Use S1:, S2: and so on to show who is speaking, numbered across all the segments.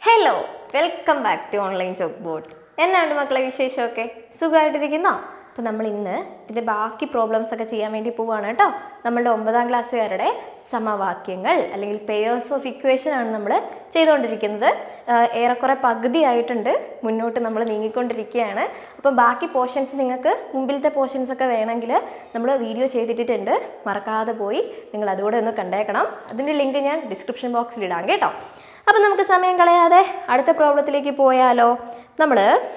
S1: hello welcome back to online chalk board എന്നാണ് മക്കളെ വിശേഷമൊക്കെ സുഖമായിട്ടിരിക്കുന്നോ അപ്പോൾ നമ്മൾ ഇന്ന് ഇതിൻ്റെ ബാക്കി പ്രോബ്ലംസ് ഒക്കെ ചെയ്യാൻ വേണ്ടി പോവുകയാണ് കേട്ടോ നമ്മളുടെ ഒമ്പതാം ക്ലാസ്സുകാരുടെ സമവാക്യങ്ങൾ അല്ലെങ്കിൽ പെയേഴ്സ് ഓഫ് ഇക്വേഷൻ ആണ് നമ്മൾ ചെയ്തുകൊണ്ടിരിക്കുന്നത് ആഹ് ഏറെക്കുറെ പകുതിയായിട്ടുണ്ട് മുന്നോട്ട് നമ്മൾ നീങ്ങിക്കൊണ്ടിരിക്കുകയാണ് അപ്പോൾ ബാക്കി പോർഷൻസ് നിങ്ങൾക്ക് മുമ്പിലത്തെ പോർഷൻസ് ഒക്കെ വേണമെങ്കിൽ നമ്മൾ വീഡിയോ ചെയ്തിട്ടിട്ടുണ്ട് മറക്കാതെ പോയി നിങ്ങൾ അതുകൂടെ ഒന്ന് കണ്ടേക്കണം അതിൻ്റെ ലിങ്ക് ഞാൻ ഡിസ്ക്രിപ്ഷൻ ബോക്സിൽ ഇടാം കേട്ടോ അപ്പം നമുക്ക് സമയം കളയാതെ അടുത്ത പ്രോബ്ലത്തിലേക്ക് പോയാലോ നമ്മൾ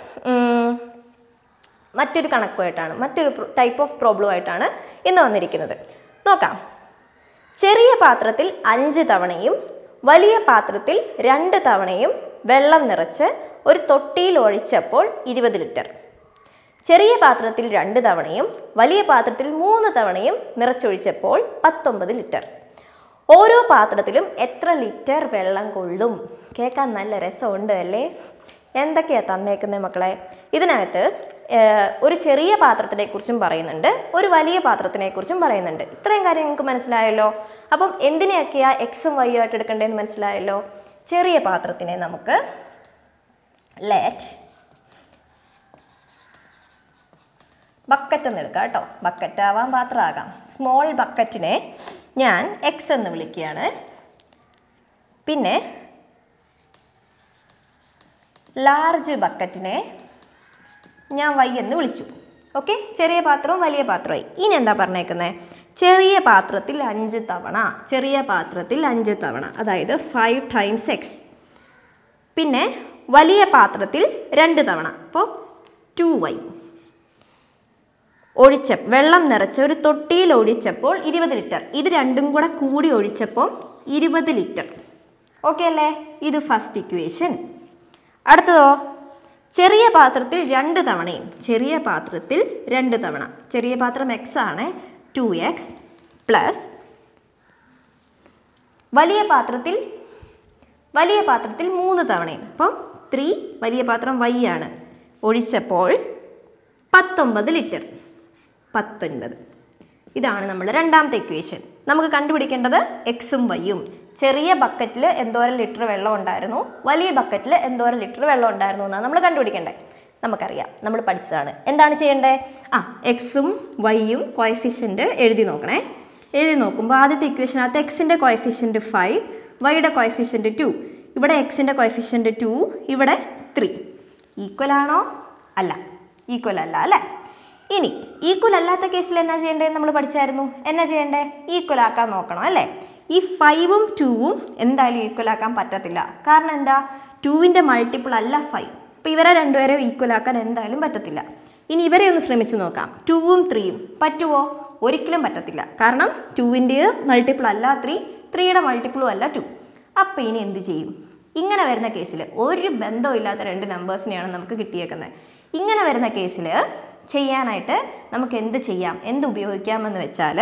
S1: മറ്റൊരു കണക്കുമായിട്ടാണ് മറ്റൊരു ടൈപ്പ് ഓഫ് പ്രോബ്ലം ആയിട്ടാണ് ഇന്ന് വന്നിരിക്കുന്നത് നോക്കാം ചെറിയ പാത്രത്തിൽ അഞ്ച് തവണയും വലിയ പാത്രത്തിൽ രണ്ട് തവണയും വെള്ളം നിറച്ച് ഒരു തൊട്ടിയിൽ ഒഴിച്ചപ്പോൾ ഇരുപത് ലിറ്റർ ചെറിയ പാത്രത്തിൽ രണ്ട് തവണയും വലിയ പാത്രത്തിൽ മൂന്ന് തവണയും നിറച്ചൊഴിച്ചപ്പോൾ പത്തൊമ്പത് ലിറ്റർ ഓരോ പാത്രത്തിലും എത്ര ലിറ്റർ വെള്ളം കൊള്ളും കേൾക്കാൻ നല്ല രസമുണ്ട് അല്ലേ എന്തൊക്കെയാണ് തന്നേക്കുന്നത് മക്കളെ ഇതിനകത്ത് ഏഹ്, ഒരു ചെറിയ പാത്രത്തിനെ കുറിച്ചും പറയുന്നുണ്ട് ഒരു വലിയ പാത്രത്തിനെ കുറിച്ചും പറയുന്നുണ്ട് ഇത്രയും കാര്യം നിങ്ങൾക്ക് മനസ്സിലായല്ലോ അപ്പം എന്തിനെയൊക്കെയാ എക്സും വൈയും ആയിട്ട് എടുക്കേണ്ടതെന്ന് മനസ്സിലായല്ലോ ചെറിയ പാത്രത്തിനെ നമുക്ക് ലെറ്റ് ബക്കറ്റ് എന്ന് എടുക്കാം കേട്ടോ ബക്കറ്റ് ആവാം പാത്രമാകാം സ്മോൾ ബക്കറ്റിനെ ഞാൻ എക്സ് എന്ന് വിളിക്കുകയാണ് പിന്നെ ലാർജ് ബക്കറ്റിനെ ഞാൻ വൈ എന്ന് വിളിച്ചു ഓക്കെ ചെറിയ പാത്രവും വലിയ പാത്രമായി ഇനി എന്താ പറഞ്ഞേക്കുന്നത് ചെറിയ പാത്രത്തിൽ അഞ്ച് തവണ ചെറിയ പാത്രത്തിൽ അഞ്ച് തവണ അതായത് ഫൈവ് ടൈംസ് എക്സ് പിന്നെ വലിയ പാത്രത്തിൽ രണ്ട് തവണ അപ്പോൾ ടു വൈ ഒഴിച്ച വെള്ളം നിറച്ച് ഒരു തൊട്ടിയിൽ ഒഴിച്ചപ്പോൾ ഇരുപത് ലിറ്റർ ഇത് രണ്ടും കൂടെ കൂടി ഒഴിച്ചപ്പോൾ ഇരുപത് ലിറ്റർ ഓക്കെ അല്ലേ ഇത് ഫസ്റ്റ് ഇക്വേഷൻ അടുത്തതോ ചെറിയ പാത്രത്തിൽ രണ്ട് തവണയും ചെറിയ പാത്രത്തിൽ രണ്ട് തവണ ചെറിയ പാത്രം എക്സ് ആണ് ടു എക്സ് പ്ലസ് വലിയ പാത്രത്തിൽ വലിയ പാത്രത്തിൽ മൂന്ന് തവണയും അപ്പം ത്രീ വലിയ പാത്രം വൈ ആണ് ഒഴിച്ചപ്പോൾ പത്തൊമ്പത് ലിറ്റർ പത്തൊൻപത് ഇതാണ് നമ്മുടെ രണ്ടാമത്തെ ഇക്വേഷൻ നമുക്ക് കണ്ടുപിടിക്കേണ്ടത് എക്സും വൈയും ചെറിയ ബക്കറ്റിൽ എന്തോരം ലിറ്റർ വെള്ളം ഉണ്ടായിരുന്നു വലിയ ബക്കറ്റിൽ എന്തോരം ലിറ്റർ വെള്ളം ഉണ്ടായിരുന്നു എന്നാണ് നമ്മൾ കണ്ടുപിടിക്കേണ്ടത് നമുക്കറിയാം നമ്മൾ പഠിച്ചതാണ് എന്താണ് ചെയ്യേണ്ടത് ആ എക്സും വൈയും കോയഫിഷ്യൻ്റ് എഴുതി നോക്കണേ എഴുതി നോക്കുമ്പോൾ ആദ്യത്തെ ഇക്വേഷനകത്ത് എക്സിൻ്റെ കോയഫിഷ്യൻ്റ് ഫൈവ് വൈയുടെ കോയഫിഷ്യൻ്റ് ടു ഇവിടെ എക്സിൻ്റെ കോയഫിഷ്യൻ്റ് ടു ഇവിടെ ത്രീ ഈക്വൽ ആണോ അല്ല ഈക്വൽ അല്ല അല്ലേ ഇനി ഈക്വൽ അല്ലാത്ത കേസിൽ എന്നാ ചെയ്യേണ്ടത് നമ്മൾ പഠിച്ചായിരുന്നു എന്നാ ചെയ്യേണ്ടേ ഈക്വൽ ആക്കാൻ നോക്കണം അല്ലേ ഈ ഫൈവും ടൂവും എന്തായാലും ഈക്വൽ ആക്കാൻ പറ്റത്തില്ല കാരണം എന്താ ടൂവിൻ്റെ മൾട്ടിപ്പിൾ അല്ല ഫൈവ് അപ്പോൾ ഇവരെ രണ്ടുപേരെ ഈക്വൽ ആക്കാൻ എന്തായാലും പറ്റത്തില്ല ഇനി ഇവരെ ഒന്ന് ശ്രമിച്ചു നോക്കാം ടൂവും ത്രീയും പറ്റുമോ ഒരിക്കലും പറ്റത്തില്ല കാരണം ടൂവിൻ്റെ മൾട്ടിപ്പിൾ അല്ല ത്രീ ത്രീയുടെ മൾട്ടിപ്പിളും അല്ല ടു അപ്പോൾ ഇനി എന്ത് ചെയ്യും ഇങ്ങനെ വരുന്ന കേസിൽ ഒരു ബന്ധവും ഇല്ലാത്ത രണ്ട് നമ്പേഴ്സിനെയാണ് നമുക്ക് കിട്ടിയേക്കുന്നത് ഇങ്ങനെ വരുന്ന കേസിൽ ചെയ്യാനായിട്ട് നമുക്ക് എന്ത് ചെയ്യാം എന്ത് ഉപയോഗിക്കാമെന്ന് വെച്ചാൽ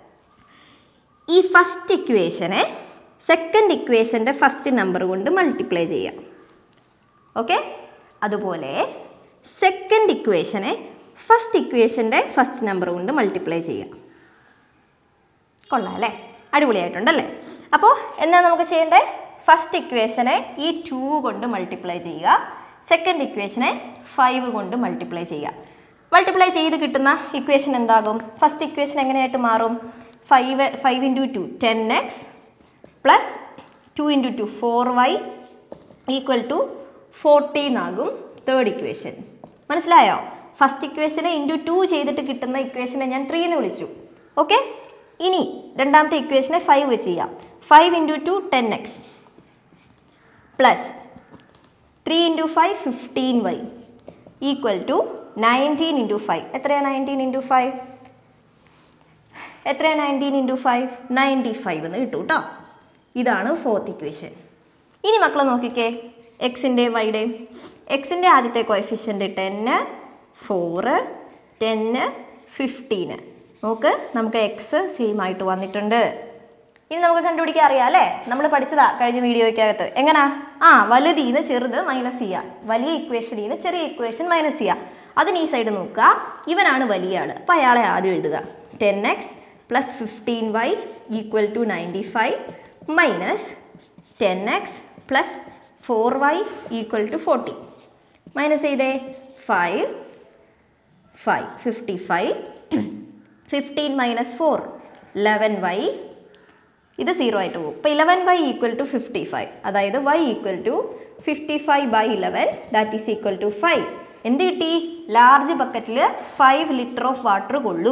S1: ഈ ഫസ്റ്റ് ഇക്വേഷനെ സെക്കൻഡ് ഇക്വേഷൻ്റെ ഫസ്റ്റ് നമ്പർ കൊണ്ട് മൾട്ടിപ്ലൈ ചെയ്യാം ഓക്കെ അതുപോലെ സെക്കൻഡ് ഇക്വേഷനെ ഫസ്റ്റ് ഇക്വേഷൻ്റെ ഫസ്റ്റ് നമ്പർ കൊണ്ട് മൾട്ടിപ്ലൈ ചെയ്യാം കൊള്ളാം അല്ലേ അടിപൊളിയായിട്ടുണ്ടല്ലേ അപ്പോൾ എന്താ നമുക്ക് ചെയ്യേണ്ടത് ഫസ്റ്റ് ഇക്വേഷനെ ഈ ടു കൊണ്ട് മൾട്ടിപ്ലൈ ചെയ്യുക സെക്കൻഡ് ഇക്വേഷനെ ഫൈവ് കൊണ്ട് മൾട്ടിപ്ലൈ ചെയ്യുക മൾട്ടിപ്ലൈ ചെയ്ത് കിട്ടുന്ന ഇക്വേഷൻ എന്താകും ഫസ്റ്റ് ഇക്വേഷൻ എങ്ങനെയായിട്ട് മാറും five five into two ten x plus two into two four y equal to fourteen ആകും തേർഡ് ഇക്വേഷൻ മനസ്സിലായോ ഫസ്റ്റ് ഇക്വേഷനെ ഇൻറ്റു ടു ചെയ്തിട്ട് കിട്ടുന്ന ഇക്വേഷനെ ഞാൻ ത്രീ എന്ന് വിളിച്ചു ഓക്കെ ഇനി രണ്ടാമത്തെ ഇക്വേഷനെ ഫൈവ് ചെയ്യാം five into two ten x plus three into five fifteen y equal to nineteen into five എത്രയാണ് നയൻറ്റീൻ ഇൻറ്റു ഫൈവ് എത്രയാണ് nineteen into five ninety five എന്ന് കിട്ടും കേട്ടോ ഇതാണ് ഫോർത്ത് ഇക്വേഷൻ ഇനി മക്കളെ നോക്കിക്കേ എക്സിൻ്റെ വൈയുടെയും എക്സിൻ്റെ ആദ്യത്തെ കോയഫിഷ്യൻ്റ് ടെന്ന് ഫോറ് ടെന്ന് ഫിഫ്റ്റീന് നോക്ക് നമുക്ക് എക്സ് സെയിം ആയിട്ട് വന്നിട്ടുണ്ട് ഇനി നമുക്ക് കണ്ടുപിടിക്കാൻ അറിയാം അല്ലേ നമ്മൾ പഠിച്ചതാ കഴിഞ്ഞ വീഡിയോയ്ക്കകത്ത് എങ്ങനാ ആ വലുതീന്ന് ചെറുത് മൈനസ് ചെയ്യുക വലിയ ഇക്വേഷനിൽ നിന്ന് ചെറിയ ഇക്വേഷൻ മൈനസ് ചെയ്യുക അതിന് ഈ സൈഡ് നോക്കുക ഇവനാണ് വലിയ ആൾ അപ്പോൾ അയാളെ ആദ്യം എഴുതുക ten x plus fifteen y equal to ninety five minus ten x plus four y equal to forty minus ചെയ്തേ five five fifty five fifteen minus four eleven y ഇത് സീറോ ആയിട്ട് പോകും ഇപ്പോൾ eleven y equal to fifty five അതായത് y equal to fifty five by eleven that is equal to five എന്ത് കിട്ടി large ബക്കറ്റിൽ five litre of water കൊള്ളും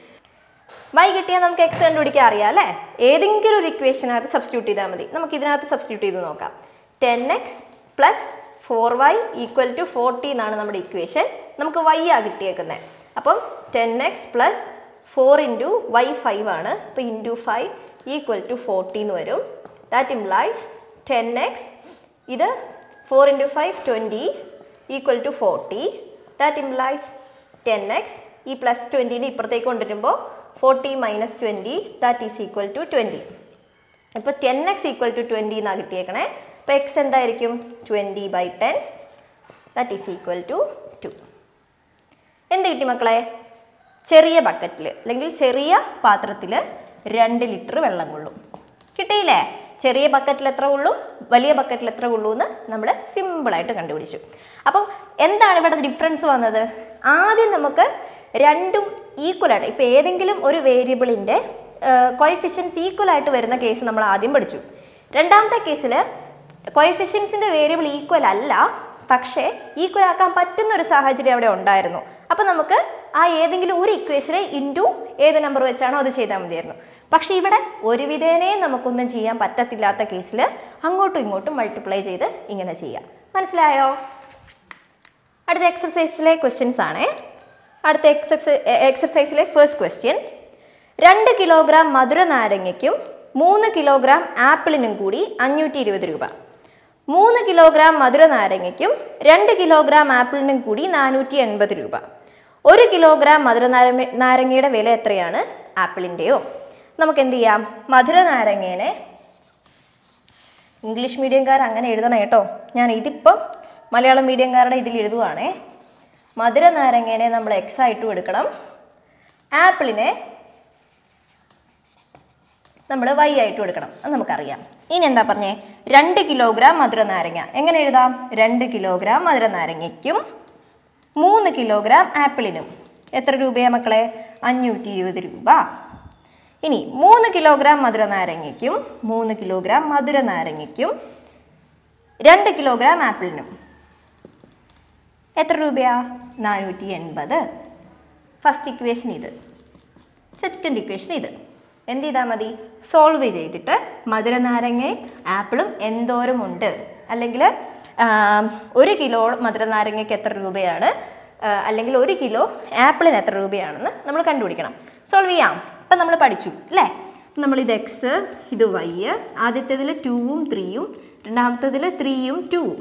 S1: y കിട്ടിയാൽ നമുക്ക് എക്സ് കണ്ടുപിടിക്കാൻ അറിയാം അല്ലേ ഏതെങ്കിലും ഒരു ഇക്വേഷനകത്ത് സബ്സ്റ്റിറ്റ്യൂട്ട് ചെയ്താൽ മതി നമുക്ക് ഇതിനകത്ത് സബ്സ്റ്റിറ്റ്യൂട്ട് ചെയ്ത് നോക്കാം ten x plus four y equal to forty എന്നാണ് നമ്മുടെ ഇക്വേഷൻ നമുക്ക് വൈ ആ കിട്ടിയേക്കുന്നത് അപ്പം ten x plus four into y five ആണ് അപ്പോൾ into five equal to forty എന്ന് വരും ദാറ്റ് ഇംപ്ലൈസ് ടെൻ എക്സ് ഇത് four into five twenty equal to forty that implies ten x ഈ പ്ലസ് ട്വൻറ്റീനെ ഇപ്പുറത്തേക്ക് കൊണ്ടുവരുമ്പോൾ forty minus twenty that is equal to twenty ഇപ്പോൾ ten x equal to twenty എന്നാണ് കിട്ടിയേക്കണേ അപ്പോൾ എക്സ് എന്തായിരിക്കും twenty by ten that is equal to two two കിട്ടി മക്കളെ ചെറിയ ബക്കറ്റിൽ അല്ലെങ്കിൽ ചെറിയ പാത്രത്തിൽ രണ്ട് ലിറ്റർ വെള്ളം കൊള്ളും കിട്ടിയില്ലേ ചെറിയ ബക്കറ്റിൽ എത്ര കൊള്ളും വലിയ ബക്കറ്റിൽ എത്ര കൊള്ളൂ എന്ന് നമ്മൾ സിമ്പിളായിട്ട് കണ്ടുപിടിച്ചു അപ്പം എന്താണ് ഇവിടെ ഡിഫറൻസ് വന്നത് ആദ്യം നമുക്ക് രണ്ടും ഈക്വൽ ആയിട്ട് ഇപ്പോൾ ഏതെങ്കിലും ഒരു വേരിയബിളിൻ്റെ കോയിഫിഷ്യൻസ് ഈക്വൽ ആയിട്ട് വരുന്ന കേസ് നമ്മൾ ആദ്യം പഠിച്ചു രണ്ടാമത്തെ കേസിൽ കോയിഫിഷ്യൻസിൻ്റെ വേരിയബിൾ ഈക്വൽ അല്ല പക്ഷേ ഈക്വൽ ആക്കാൻ പറ്റുന്ന ഒരു സാഹചര്യം അവിടെ ഉണ്ടായിരുന്നു അപ്പോൾ നമുക്ക് ആ ഏതെങ്കിലും ഒരു ഇക്വേഷനെ ഇൻറ്റു ഏത് നമ്പർ വെച്ചാണോ അത് ചെയ്താൽ മതിയായിരുന്നു പക്ഷേ ഇവിടെ ഒരു വിധേനേ നമുക്കൊന്നും ചെയ്യാൻ പറ്റത്തില്ലാത്ത കേസിൽ അങ്ങോട്ടും ഇങ്ങോട്ടും മൾട്ടിപ്ലൈ ചെയ്ത് ഇങ്ങനെ ചെയ്യാം മനസ്സിലായോ അടുത്ത എക്സർസൈസിലെ ക്വസ്റ്റ്യൻസ് ആണ് അടുത്ത എക്സസൈ എക്സർസൈസിലെ ഫസ്റ്റ് ക്വസ്റ്റ്യൻ രണ്ട് കിലോഗ്രാം മധുര നാരങ്ങയ്ക്കും മൂന്ന് കിലോഗ്രാം ആപ്പിളിനും കൂടി അഞ്ഞൂറ്റി ഇരുപത് രൂപ മൂന്ന് കിലോഗ്രാം മധുര നാരങ്ങയ്ക്കും രണ്ട് കിലോഗ്രാം ആപ്പിളിനും കൂടി നാനൂറ്റി എൺപത് രൂപ ഒരു കിലോഗ്രാം മധുര നാരങ്ങ നാരങ്ങയുടെ വില എത്രയാണ് ആപ്പിളിൻ്റെയോ നമുക്ക് എന്ത് ചെയ്യാം മധുര നാരങ്ങേനെ ഇംഗ്ലീഷ് മീഡിയംകാർ അങ്ങനെ എഴുതണം കേട്ടോ ഞാൻ ഇതിപ്പം മലയാളം മീഡിയംകാരുടെ ഇതിൽ എഴുതുവാണേ മധുര നാരങ്ങേനെ നമ്മൾ എക്സ് ആയിട്ടും എടുക്കണം ആപ്പിളിനെ നമ്മൾ വൈ ആയിട്ടും എടുക്കണം അത് നമുക്കറിയാം ഇനി എന്താ പറഞ്ഞേ രണ്ട് കിലോഗ്രാം മധുര നാരങ്ങ എങ്ങനെ എഴുതാം രണ്ട് കിലോഗ്രാം മധുര നാരങ്ങയ്ക്കും മൂന്ന് കിലോഗ്രാം ആപ്പിളിനും എത്ര രൂപയാ മക്കളെ അഞ്ഞൂറ്റി ഇരുപത് രൂപ ഇനി മൂന്ന് കിലോഗ്രാം മധുര നാരങ്ങയ്ക്കും മൂന്ന് കിലോഗ്രാം മധുര നാരങ്ങയ്ക്കും രണ്ട് കിലോഗ്രാം ആപ്പിളിനും എത്ര രൂപയാ നാനൂറ്റി എൺപത് ഫസ്റ്റ് ഇക്വേഷൻ ഇത് സെക്കൻഡ് ഇക്വേഷൻ ഇത് എന്ത് ചെയ്താൽ മതി സോൾവ് ചെയ്തിട്ട് മധുര നാരങ്ങയും ആപ്പിളും എന്തോരം ഉണ്ട് അല്ലെങ്കിൽ ഒരു കിലോ മധുര നാരങ്ങയ്ക്ക് എത്ര രൂപയാണ് ആ, അല്ലെങ്കിൽ ഒരു കിലോ ആപ്പിളിന് എത്ര രൂപയാണെന്ന് നമ്മൾ കണ്ടുപിടിക്കണം സോൾവ് ചെയ്യാം ഇപ്പം നമ്മൾ പഠിച്ചു അല്ലേ നമ്മളിത് എക്സ് ഇത് വൈ ആദ്യത്തേതിൽ ടൂവും ത്രീയും രണ്ടാമത്തേതിൽ ത്രീയും ടൂവും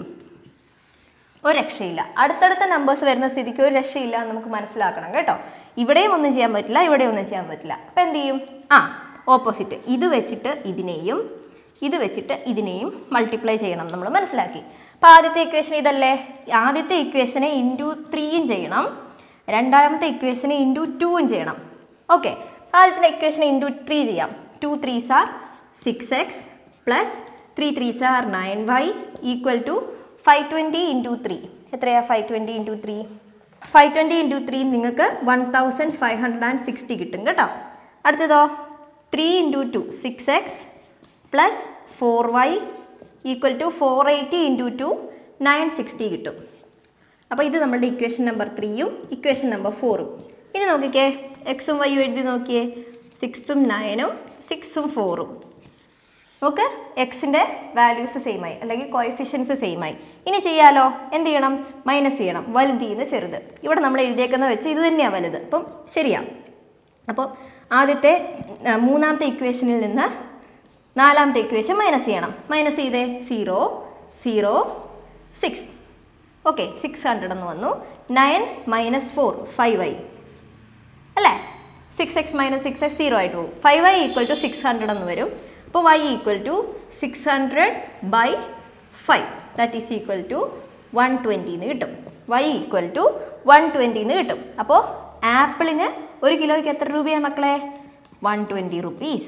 S1: ഒരു രക്ഷയില്ല അടുത്തടുത്ത നമ്പേഴ്സ് വരുന്ന സ്ഥിതിക്ക് ഒരു രക്ഷയില്ല എന്ന് നമുക്ക് മനസ്സിലാക്കണം കേട്ടോ ഇവിടെയും ഒന്നും ചെയ്യാൻ പറ്റില്ല ഇവിടെയും ഒന്നും ചെയ്യാൻ പറ്റില്ല അപ്പം എന്ത് ചെയ്യും ആ ഓപ്പോസിറ്റ് ഇത് വെച്ചിട്ട് ഇതിനെയും ഇത് വെച്ചിട്ട് ഇതിനെയും മൾട്ടിപ്ലൈ ചെയ്യണം നമ്മൾ മനസ്സിലാക്കി അപ്പോൾ ആദ്യത്തെ ഇക്വേഷൻ ഇതല്ലേ ആദ്യത്തെ ഇക്വേഷനെ ഇൻറ്റു ത്രീയും ചെയ്യണം രണ്ടാമത്തെ ഇക്വേഷനെ ഇൻറ്റു ടൂവും ചെയ്യണം ഓക്കെ ആദ്യത്തെ ഇക്വേഷനെ ഇൻറ്റു ത്രീ ചെയ്യാം two threes are six x plus three threes are nine y equal to five twenty into three എത്രയാ five twenty into three five twenty into three നിങ്ങൾക്ക് one thousand five hundred and sixty കിട്ടും കേട്ടോ അടുത്തതോ three into two six x plus four y equal to four eighty into two nine sixty കിട്ടും അപ്പോൾ ഇത് നമ്മുടെ equation number ത്രീയും equation number ഫോറും ഇനി നോക്കിക്കേ എക്സും വൈയും എഴുതി നോക്കിയേ സിക്സും നയനും സിക്സും ഫോറും നോക്ക് എക്സിൻ്റെ വാല്യൂസ് സെയിം ആയി അല്ലെങ്കിൽ കോയിഫിഷ്യൻസ് സെയിം ആയി ഇനി ചെയ്യാലോ എന്ത് ചെയ്യണം മൈനസ് ചെയ്യണം വലുതിൽ നിന്ന് ചെറുത് ഇവിടെ നമ്മൾ എഴുതിയേക്കുന്ന വെച്ച് ഇത് തന്നെയാണ് വലുത് അപ്പം ശരിയാ അപ്പോൾ ആദ്യത്തെ ആ, മൂന്നാമത്തെ ഇക്വേഷനിൽ നിന്ന് നാലാമത്തെ ഇക്വേഷൻ മൈനസ് ചെയ്യണം മൈനസ് ചെയ്തേ zero zero six okay six hundred എന്ന് വന്നു നയൻ മൈനസ് ഫോർ ഫൈവ് ആയി അല്ലേ six x minus six x zero ആയിട്ട് പോകും five y equal to six hundred എന്ന് വരും അപ്പോൾ y equal to six hundred by five that is equal to one twenty എന്ന് കിട്ടും y equal to one twenty എന്ന് കിട്ടും അപ്പോൾ ആപ്പിളിന് ഒരു കിലോയ്ക്ക് എത്ര രൂപയാണ് മക്കളെ വൺ ട്വൻറ്റി റുപ്പീസ്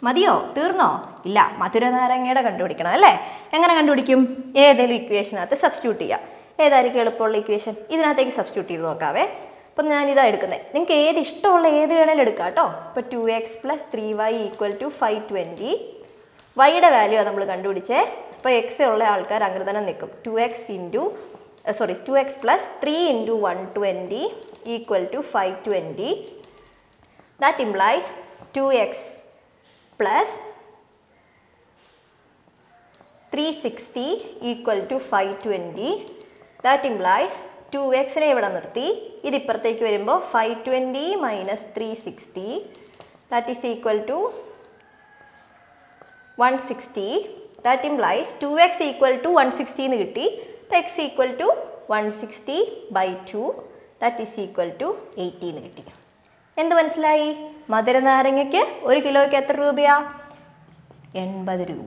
S1: മതിയോ തീർന്നോ ഇല്ല മധുര നാരങ്ങയുടെ കണ്ടുപിടിക്കണം അല്ലേ എങ്ങനെ കണ്ടുപിടിക്കും ഏതെങ്കിലും ഇക്വേഷനകത്ത് സബ്സ്റ്റിറ്റ്യൂട്ട് ചെയ്യാം ഏതായിരിക്കും എളുപ്പമുള്ള ഇക്വേഷൻ ഇതിനകത്തേക്ക് സബ്സ്റ്റിറ്റ്യൂട്ട് ചെയ്ത് നോക്കാവേ അപ്പം ഞാൻ ഇതാ എടുക്കുന്നത് നിങ്ങൾക്ക് ഏത് ഇഷ്ടമുള്ള ഏത് വേണേലും എടുക്കാം കേട്ടോ ഇപ്പോൾ two x plus three y equal to five twenty വൈയുടെ വാല്യൂ നമ്മൾ കണ്ടുപിടിച്ചേ അപ്പോൾ എക്സ് ഉള്ള ആൾക്കാർ അങ്ങനെ തന്നെ നിൽക്കും two x into sorry two x plus three into one twenty equal to five twenty that implies two x plus three sixty equal to five twenty that implies two എക്സിനെ ഇവിടെ നിർത്തി ഇത് ഇപ്പുറത്തേക്ക് വരുമ്പോൾ five twenty minus three sixty that is equal to one sixty that implies two x equal to one sixty എന്ന് കിട്ടി അപ്പോൾ x equal to one sixty by two that is equal to eighty എന്ന് കിട്ടി എന്ത് മനസ്സിലായി മധുരനാരങ്ങയ്ക്ക് ഒരു കിലോയ്ക്ക് എത്ര രൂപയാ എൺപത് രൂപ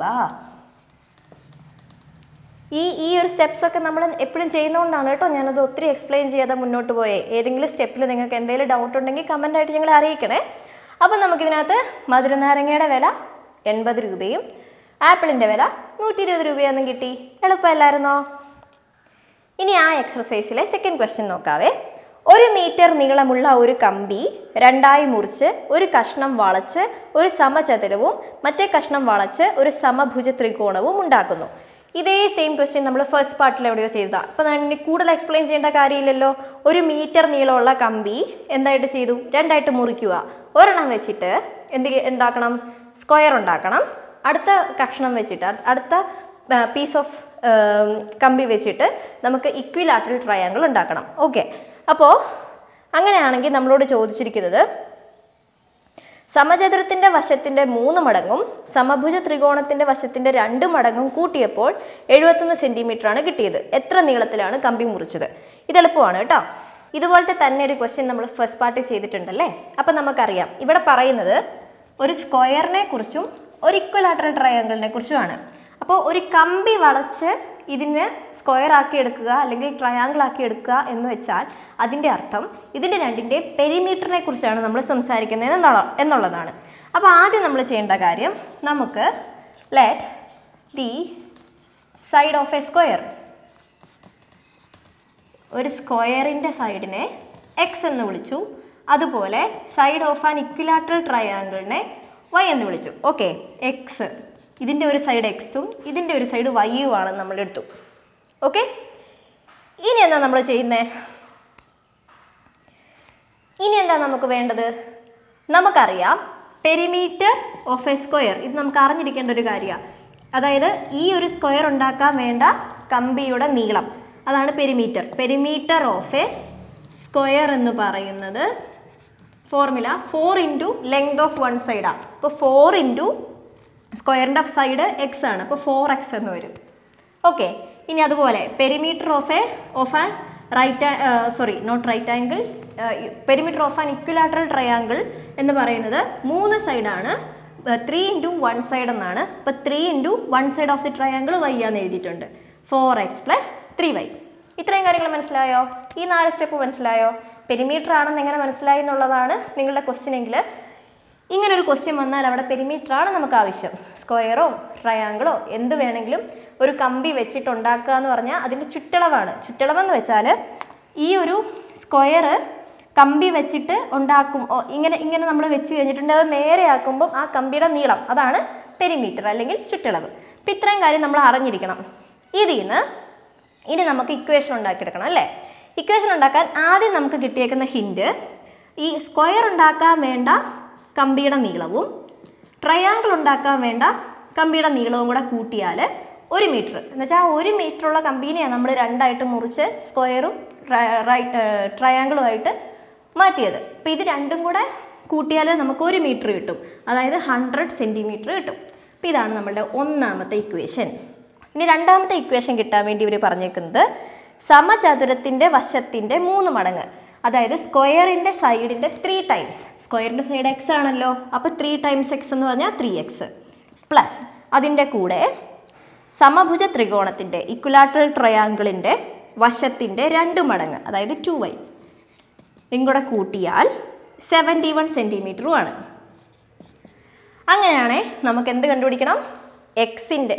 S1: ഈ ഈ ഒരു സ്റ്റെപ്സ് ഒക്കെ നമ്മൾ എപ്പോഴും ചെയ്യുന്നതുകൊണ്ടാണ് കേട്ടോ ഞാനത് ഒത്തിരി എക്സ്പ്ലെയിൻ ചെയ്യാതെ മുന്നോട്ട് പോയേ ഏതെങ്കിലും സ്റ്റെപ്പിൽ നിങ്ങൾക്ക് എന്തെങ്കിലും ഡൗട്ട് ഉണ്ടെങ്കിൽ കമൻ്റ് ആയിട്ട് ഞങ്ങളെ അറിയിക്കണേ അപ്പം നമുക്കിതിനകത്ത് മധുരനാരങ്ങയുടെ വില എൺപത് രൂപയും ആപ്പിളിൻ്റെ വില നൂറ്റി ഇരുപത് രൂപയൊന്നും കിട്ടി എളുപ്പമല്ലായിരുന്നോ ഇനി ആ എക്സർസൈസിലെ സെക്കൻഡ് ക്വസ്റ്റ്യൻ നോക്കാവേ ഒരു മീറ്റർ നീളമുള്ള ഒരു കമ്പി രണ്ടായി മുറിച്ച് ഒരു കഷ്ണം വളച്ച് ഒരു സമചതുരവും മറ്റേ കഷ്ണം വളച്ച് ഒരു സമഭുജ ത്രികോണവും ഉണ്ടാക്കുന്നു ഇതേ സെയിം ക്വസ്റ്റ്യൻ നമ്മൾ ഫസ്റ്റ് പാർട്ടിൽ എവിടെയോ ചെയ്തതാ അപ്പോൾ ഞാൻ ഇനി കൂടുതൽ എക്സ്പ്ലെയിൻ ചെയ്യേണ്ട കാര്യമില്ലല്ലോ ഒരു മീറ്റർ നീളമുള്ള കമ്പി എന്തായിട്ട് ചെയ്തു രണ്ടായിട്ട് മുറിക്കുക ഒരെണ്ണം വെച്ചിട്ട് എന്ത് ഉണ്ടാക്കണം സ്ക്വയർ ഉണ്ടാക്കണം അടുത്ത കഷ്ണം വെച്ചിട്ട് അട്- അടുത്ത പീസ് ഓഫ് കമ്പി വെച്ചിട്ട് നമുക്ക് ഇക്വിലാറ്ററൽ ട്രയാങ്കിൾ ഉണ്ടാക്കണം ഓക്കെ അപ്പോൾ അങ്ങനെയാണെങ്കിൽ നമ്മളോട് ചോദിച്ചിരിക്കുന്നത് സമചതുരത്തിന്റെ വശത്തിന്റെ മൂന്ന് മടങ്ങും സമഭുജ ത്രികോണത്തിന്റെ വശത്തിന്റെ രണ്ട് മടങ്ങും കൂട്ടിയപ്പോൾ എഴുപത്തൊന്ന് സെന്റിമീറ്റർ ആണ് കിട്ടിയത് എത്ര നീളത്തിലാണ് കമ്പി മുറിച്ചത് ഇത് എളുപ്പമാണ് കേട്ടോ ഇതുപോലത്തെ തന്നെ ഒരു ക്വസ്റ്റ്യൻ നമ്മൾ ഫസ്റ്റ് പാർട്ടി ചെയ്തിട്ടുണ്ടല്ലേ അപ്പം നമുക്കറിയാം ഇവിടെ പറയുന്നത് ഒരു സ്ക്വയറിനെ കുറിച്ചും ഒരു ഇക്വലാറ്ററൽ ട്രയാങ്കിളിനെ കുറിച്ചുമാണ് അപ്പോൾ ഒരു കമ്പി വളച്ച് ഇതിനെ സ്ക്വയർ ആക്കി എടുക്കുക അല്ലെങ്കിൽ ട്രയാങ്കിൾ ആക്കി എടുക്കുക എന്ന് വെച്ചാൽ അതിൻ്റെ അർത്ഥം ഇതിൻ്റെ രണ്ടിൻ്റെ പെരിമീറ്ററിനെ കുറിച്ചാണ് നമ്മൾ സംസാരിക്കുന്നത് എന്നുള്ള എന്നുള്ളതാണ് അപ്പോൾ ആദ്യം നമ്മൾ ചെയ്യേണ്ട കാര്യം നമുക്ക് let the side of a square ഒരു സ്ക്വയറിൻ്റെ സൈഡിനെ എക്സ് എന്ന് വിളിച്ചു അതുപോലെ സൈഡ് ഓഫ് ആൻ ഇക്വിലാറ്ററൽ ട്രയാങ്കിളിനെ വൈ എന്ന് വിളിച്ചു ഓക്കെ എക്സ് ഇതിൻ്റെ ഒരു സൈഡ് എക്സും ഇതിൻ്റെ ഒരു സൈഡ് വൈയും ആണ് നമ്മൾ എടുത്തു ഓക്കെ ഇനി എന്താ നമ്മൾ ചെയ്യുന്നത് ഇനി എന്താ നമുക്ക് വേണ്ടത് നമുക്കറിയാം പെരിമീറ്റർ ഓഫ് എ സ്ക്വയർ ഇത് നമുക്ക് അറിഞ്ഞിരിക്കേണ്ട ഒരു കാര്യമാണ് അതായത് ഈ ഒരു സ്ക്വയർ ഉണ്ടാക്കാൻ വേണ്ട കമ്പിയുടെ നീളം അതാണ് perimeter perimeter of a square എന്ന് പറയുന്നത് formula four into length of one സൈഡാണ് അപ്പോൾ ഫോർ ഇൻറ്റു സ്ക്വയറിൻ്റെ സൈഡ് എക്സ് ആണ് അപ്പോൾ ഫോർ എക്സ് എന്ന് വരും ഓക്കെ ഇനി അതുപോലെ perimeter of a of an right sorry not right angle perimeter of an equilateral triangle എന്ന് പറയുന്നത് മൂന്ന് സൈഡാണ് ത്രീ ഇൻറ്റു വൺ സൈഡ് എന്നാണ് അപ്പോൾ three into one side of the triangle y ആന്ന് എഴുതിയിട്ടുണ്ട് four x plus three y ഇത്രയും കാര്യങ്ങൾ മനസ്സിലായോ ഈ നാല് സ്റ്റെപ്പ് മനസ്സിലായോ പെരിമീറ്റർ ആണെന്ന് എങ്ങനെ മനസ്സിലായി എന്നുള്ളതാണ് നിങ്ങളുടെ ക്വസ്റ്റ്യൻ എങ്കിൽ ഇങ്ങനെ ഒരു ക്വസ്റ്റ്യൻ വന്നാൽ അവിടെ പെരിമീറ്റർ ആണ് നമുക്ക് ആവശ്യം സ്ക്വയറോ ട്രയാങ്കിളോ എന്ത് വേണമെങ്കിലും ഒരു കമ്പി വെച്ചിട്ട് ഉണ്ടാക്കുക എന്ന് പറഞ്ഞാൽ അതിൻ്റെ ചുറ്റളവാണ് ചുറ്റളവെന്ന് വെച്ചാൽ ഈ ഒരു സ്ക്വയർ കമ്പി വെച്ചിട്ട് ഉണ്ടാക്കും ഓ, ഇങ്ങനെ ഇങ്ങനെ നമ്മൾ വെച്ച് കഴിഞ്ഞിട്ടുണ്ട് അത് നേരെ ആക്കുമ്പം ആ കമ്പിയുടെ നീളം അതാണ് പെരിമീറ്റർ അല്ലെങ്കിൽ ചുറ്റളവ് അപ്പം ഇത്രയും കാര്യം നമ്മൾ അറിഞ്ഞിരിക്കണം ഇതിൽ നിന്ന് ഇനി നമുക്ക് ഇക്വേഷൻ ഉണ്ടാക്കിയെടുക്കണം അല്ലേ ഇക്വേഷൻ ഉണ്ടാക്കാൻ ആദ്യം നമുക്ക് കിട്ടിയേക്കുന്ന ഹിൻഡ് ഈ സ്ക്വയർ ഉണ്ടാക്കാൻ വേണ്ട കമ്പിയുടെ നീളവും ട്രയാങ്കിൾ ഉണ്ടാക്കാൻ വേണ്ട കമ്പിയുടെ നീളവും കൂടെ കൂട്ടിയാൽ ഒരു മീറ്റർ എന്നുവെച്ചാൽ ആ ഒരു മീറ്ററുള്ള കമ്പീനെയാണ് നമ്മൾ രണ്ടായിട്ട് മുറിച്ച് സ്ക്വയറും ട്രയാങ്കിളുമായിട്ട് മാറ്റിയത് അപ്പോൾ ഇത് രണ്ടും കൂടെ കൂട്ടിയാൽ നമുക്ക് ഒരു മീറ്റർ കിട്ടും അതായത് ഹൺഡ്രഡ് സെൻറ്റിമീറ്റർ കിട്ടും അപ്പോൾ ഇതാണ് നമ്മളുടെ ഒന്നാമത്തെ ഇക്വേഷൻ ഇനി രണ്ടാമത്തെ ഇക്വേഷൻ കിട്ടാൻ വേണ്ടി ഇവർ പറഞ്ഞേക്കുന്നത് സമചതുരത്തിൻ്റെ വശത്തിൻ്റെ മൂന്ന് മടങ്ങ് അതായത് സ്ക്വയറിൻ്റെ സൈഡിൻ്റെ ത്രീ ടൈംസ് സ്ക്വയറിൻ്റെ സൈഡ് എക്സ് ആണല്ലോ അപ്പോൾ ത്രീ ടൈംസ് എക്സ് എന്ന് പറഞ്ഞാൽ ത്രീ എക്സ് പ്ലസ് അതിൻ്റെ കൂടെ സമഭുജ ത്രികോണത്തിൻ്റെ ഇക്വലാറ്ററൽ ട്രയാങ്കിളിൻ്റെ വശത്തിൻ്റെ രണ്ട് മടങ്ങ് അതായത് ടു വൈ ഇതും കൂടെ കൂട്ടിയാൽ സെവൻറ്റി വൺ സെൻറ്റിമീറ്ററുമാണ് അങ്ങനെയാണേ നമുക്ക് എന്ത് കണ്ടുപിടിക്കണം എക്സിൻ്റെ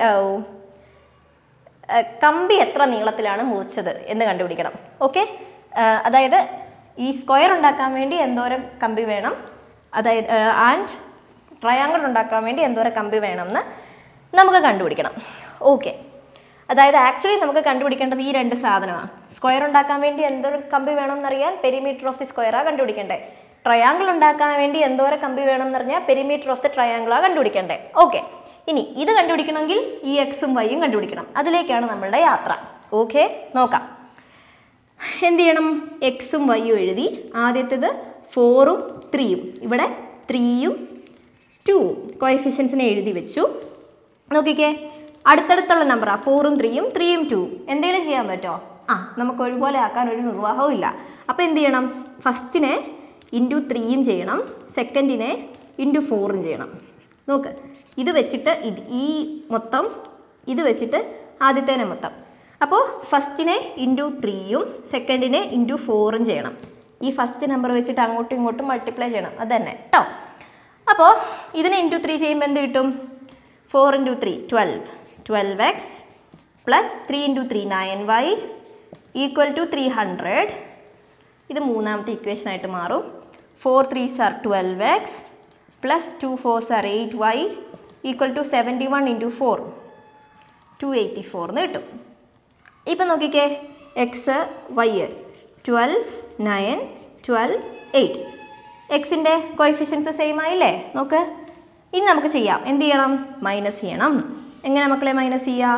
S1: കമ്പി എത്ര നീളത്തിലാണ് മുറിച്ചത് എന്ന് കണ്ടുപിടിക്കണം ഓക്കെ അതായത് ഈ സ്ക്വയർ ഉണ്ടാക്കാൻ വേണ്ടി എന്തോരം കമ്പി വേണം അതായത് ആൻഡ് ട്രയാങ്കിൾ ഉണ്ടാക്കാൻ വേണ്ടി എന്തോരം കമ്പി വേണമെന്ന് നമുക്ക് കണ്ടുപിടിക്കണം ഓക്കെ അതായത് ആക്ച്വലി നമുക്ക് കണ്ടുപിടിക്കേണ്ടത് ഈ രണ്ട് സാധനമാണ് സ്ക്വയർ ഉണ്ടാക്കാൻ വേണ്ടി എന്തോരം കമ്പി വേണമെന്നറിയാൻ പെരിമീറ്റർ ഓഫ് ദി സ്ക്വയറാണ് കണ്ടുപിടിക്കേണ്ടത് ട്രയാങ്കിൾ ഉണ്ടാക്കാൻ വേണ്ടി എന്തോരം കമ്പി വേണമെന്നറിഞ്ഞാൽ പെരിമീറ്റർ ഓഫ് ദി ട്രയാങ്കിളാണ് കണ്ടുപിടിക്കേണ്ടത് ഓക്കെ ഇനി ഇത് കണ്ടുപിടിക്കണമെങ്കിൽ ഈ എക്സും വൈയും കണ്ടുപിടിക്കണം അതിലേക്കാണ് നമ്മളുടെ യാത്ര ഓക്കെ നോക്കാം എന്ത് ചെയ്യണം എക്സും വൈയും എഴുതി ആദ്യത്തേത് ഫോറും ത്രീയും ഇവിടെ ത്രീയും ടൂവും കോയഫിഷ്യൻസിനെ എഴുതി വെച്ചു നോക്കിക്കേ അടുത്തടുത്തുള്ള നമ്പറാണ് ഫോറും ത്രീയും ത്രീയും ടൂവും എന്തെങ്കിലും ചെയ്യാൻ പറ്റുമോ ആ നമുക്ക് ഒരുപോലെ ആക്കാൻ ഒരു നിർവാഹവും ഇല്ല അപ്പോൾ എന്ത് ചെയ്യണം ഫസ്റ്റിനെ ഇൻറ്റു ത്രീയും ചെയ്യണം സെക്കൻഡിനെ ഇൻറ്റു ഫോറും ചെയ്യണം നോക്ക് ഇത് വെച്ചിട്ട് ഇത് ഈ മൊത്തം ഇത് വെച്ചിട്ട് ആദ്യത്തേനെ മൊത്തം അപ്പോൾ ഫസ്റ്റിനെ ഇൻറ്റു ത്രീയും സെക്കൻഡിനെ ഇൻറ്റു ഫോറും ചെയ്യണം ഈ ഫസ്റ്റ് നമ്പർ വെച്ചിട്ട് അങ്ങോട്ടും ഇങ്ങോട്ടും മൾട്ടിപ്ലൈ ചെയ്യണം അത് തന്നെ കേട്ടോ അപ്പോൾ ഇതിനെ ഇൻറ്റു ത്രീ ചെയ്യുമ്പോൾ എന്ത് കിട്ടും four into three twelve twelve x plus three into three nine y equal to three hundred ഇത് മൂന്നാമത്തെ ഇക്വേഷൻ ആയിട്ട് മാറും four threes are twelve x plus two fours are eight y equal to seventy one into four two eighty ഫോർന്ന് കിട്ടും ഇപ്പം നോക്കിക്കേ x y twelve nine twelve eight എക്സിൻ്റെ coefficients same ആയില്ലേ നോക്ക് ഇനി നമുക്ക് ചെയ്യാം എന്ത് ചെയ്യണം മൈനസ് ചെയ്യണം എങ്ങനെ മക്കളെ മൈനസ് ചെയ്യുക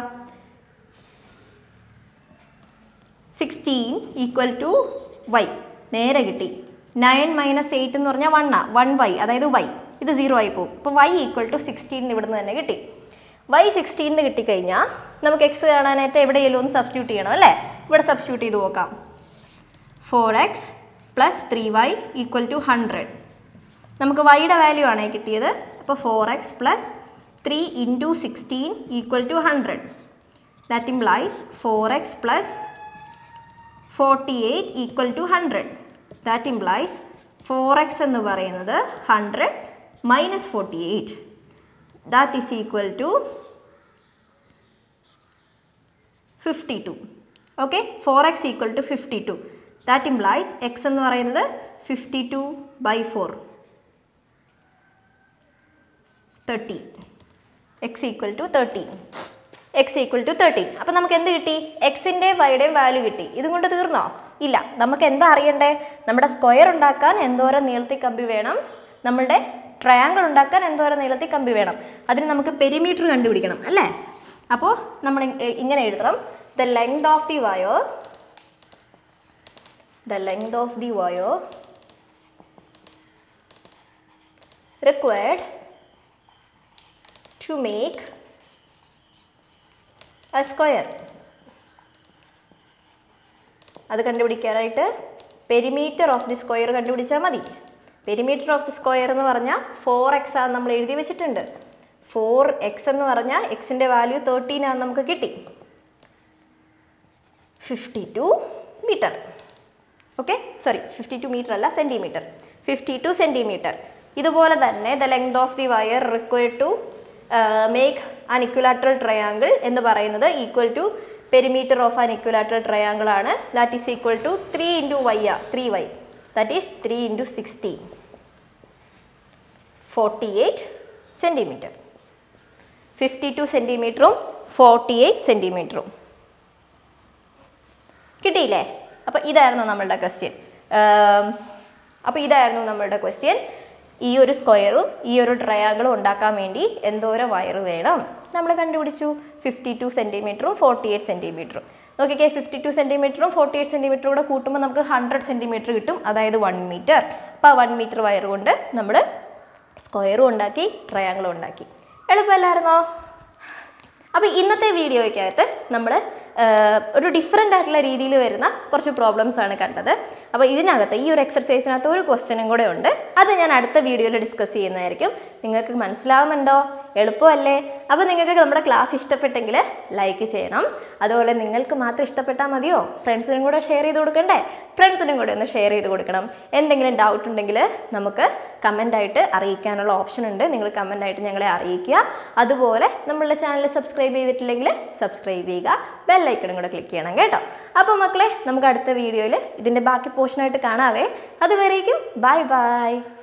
S1: സിക്സ്റ്റീൻ ഈക്വൽ ടു വൈ നേരെ കിട്ടി നയൻ മൈനസ് എയ്റ്റ് എന്ന് പറഞ്ഞാൽ വണ്ണാ വൺ വൈ അതായത് വൈ ഇത് സീറോ ആയി പോകും അപ്പോൾ വൈ ഈക്വൽ ടു സിക്സ്റ്റീൻ ഇവിടുന്ന് തന്നെ കിട്ടി വൈ സിക്സ്റ്റീന്ന് കിട്ടിക്കഴിഞ്ഞാൽ നമുക്ക് എക്സ് കാണാനായിട്ട് എവിടെയെങ്കിലും ഒന്ന് സബ്സ്റ്റിറ്റ്യൂട്ട് ചെയ്യണം അല്ലേ ഇവിടെ സബ്സ്റ്റിറ്റ്യൂട്ട് ചെയ്ത് നോക്കാം four x plus three y equal to hundred നമുക്ക് വൈയുടെ വാല്യൂ ആണ് കിട്ടിയത് അപ്പോൾ four x plus three into sixteen equal to hundred that implies four x plus forty eight equal to hundred that implies four x എന്ന് പറയുന്നത് hundred minus forty eight that is equal to fifty two okay four x equal to fifty two that implies x എന്ന് പറയുന്നത് fifty two by four thirty X equal to thirteen x equal to thirteen അപ്പം നമുക്ക് എന്ത് കിട്ടി എക്സിൻ്റെ വൈയുടെയും value കിട്ടി ഇതും കൊണ്ട് തീർന്നോ ഇല്ല നമുക്ക് എന്താ അറിയണ്ടേ നമ്മുടെ സ്ക്വയർ ഉണ്ടാക്കാൻ എന്തോരം നീളത്തിൽ കമ്പി വേണം നമ്മളുടെ ട്രയാങ്കിൾ ഉണ്ടാക്കാൻ എന്തോരം നീളത്തിൽ കമ്പി വേണം അതിന് നമുക്ക് പെരിമീറ്റർ കണ്ടുപിടിക്കണം അല്ലേ അപ്പോൾ നമ്മൾ ഇ- ഇങ്ങനെ എഴുതണം the length of the wire the length of the wire required to make a square അത് കണ്ടുപിടിക്കാനായിട്ട് പെരിമീറ്റർ ഓഫ് ദി സ്ക്വയർ കണ്ടുപിടിച്ചാൽ മതി പെരിമീറ്റർ ഓഫ് ദി സ്ക്വയർ എന്ന് പറഞ്ഞാൽ ഫോർ എക്സ് ആണ് നമ്മൾ എഴുതി വെച്ചിട്ടുണ്ട് ഫോർ എക്സ് എന്ന് പറഞ്ഞാൽ എക്സിൻ്റെ വാല്യൂ തേർട്ടീൻ ആണ് നമുക്ക് കിട്ടി fifty two metre okay sorry fifty two metre അല്ല സെൻറ്റിമീറ്റർ ഫിഫ്റ്റി ടു സെൻറ്റിമീറ്റർ ഇതുപോലെ തന്നെ the length of the wire required to make an equilateral triangle എന്ന് പറയുന്നത് equal to perimeter of an equilateral triangle ആണ് that is equal to three into y ആ three y that is three into sixteen forty eight centimetre fifty two സെൻറ്റിമീറ്ററും forty eight സെൻറ്റിമീറ്ററും കിട്ടിയില്ലേ അപ്പോൾ ഇതായിരുന്നു നമ്മളുടെ ക്വസ്റ്റ്യൻ അപ്പോൾ ഇതായിരുന്നു നമ്മളുടെ ക്വസ്റ്റ്യൻ ഈ ഒരു സ്ക്വയറും ഈ ഒരു ട്രയാങ്കിളും ഉണ്ടാക്കാൻ വേണ്ടി എന്തോരം വയർ വേണം നമ്മൾ കണ്ടുപിടിച്ചു ഫിഫ്റ്റി ടു സെൻറ്റിമീറ്ററും ഫോർട്ടി എയ്റ്റ് സെൻറ്റിമീറ്ററും നോക്കിക്കേ ഫിഫ്റ്റി ടു സെൻറ്റിമീറ്ററും ഫോർട്ടി എയ്റ്റ് സെൻറ്റിമീറ്ററും കൂടെ കൂട്ടുമ്പോൾ നമുക്ക് ഹൺഡ്രഡ് സെൻറ്റിമീറ്റർ കിട്ടും അതായത് വൺ മീറ്റർ അപ്പോൾ ആ വൺ മീറ്റർ വയർ കൊണ്ട് നമ്മൾ സ്ക്വയറും ഉണ്ടാക്കി ട്രയാങ്കിളും ഉണ്ടാക്കി എളുപ്പമല്ലായിരുന്നോ അപ്പോൾ ഇന്നത്തെ വീഡിയോയ്ക്കകത്ത് നമ്മൾ ഒരു ഡിഫറെൻ്റ് ആയിട്ടുള്ള രീതിയിൽ വരുന്ന കുറച്ച് പ്രോബ്ലംസ് ആണ് കണ്ടത് അപ്പോൾ ഇതിനകത്ത് ഈ ഒരു എക്സർസൈസിനകത്ത് ഒരു ക്വസ്റ്റ്യനും കൂടെ ഉണ്ട് അത് ഞാൻ അടുത്ത വീഡിയോയിൽ ഡിസ്കസ് ചെയ്യുന്നതായിരിക്കും നിങ്ങൾക്ക് മനസ്സിലാവുന്നുണ്ടോ എളുപ്പമല്ലേ അപ്പോൾ നിങ്ങൾക്ക് നമ്മുടെ ക്ലാസ് ഇഷ്ടപ്പെട്ടെങ്കിൽ ലൈക്ക് ചെയ്യണം അതുപോലെ നിങ്ങൾക്ക് മാത്രം ഇഷ്ടപ്പെട്ടാൽ മതിയോ ഫ്രണ്ട്സിനും കൂടെ ഷെയർ ചെയ്ത് കൊടുക്കണ്ടേ ഫ്രണ്ട്സിനും കൂടെ ഒന്ന് ഷെയർ ചെയ്ത് കൊടുക്കണം എന്തെങ്കിലും ഡൗട്ട് ഉണ്ടെങ്കിൽ നമുക്ക് കമൻ്റായിട്ട് അറിയിക്കാനുള്ള ഓപ്ഷൻ ഉണ്ട് നിങ്ങൾ കമൻ്റായിട്ട് ഞങ്ങളെ അറിയിക്കുക അതുപോലെ നമ്മളുടെ ചാനൽ സബ്സ്ക്രൈബ് ചെയ്തിട്ടില്ലെങ്കിൽ സബ്സ്ക്രൈബ് ചെയ്യുക ബെല്ലൈക്കണും കൂടെ ക്ലിക്ക് ചെയ്യണം കേട്ടോ അപ്പോൾ മക്കളെ നമുക്ക് അടുത്ത വീഡിയോയിൽ ഇതിൻ്റെ ബാക്കി പോർഷനായിട്ട് കാണാവേ അതുവരേക്കും ബൈ ബൈ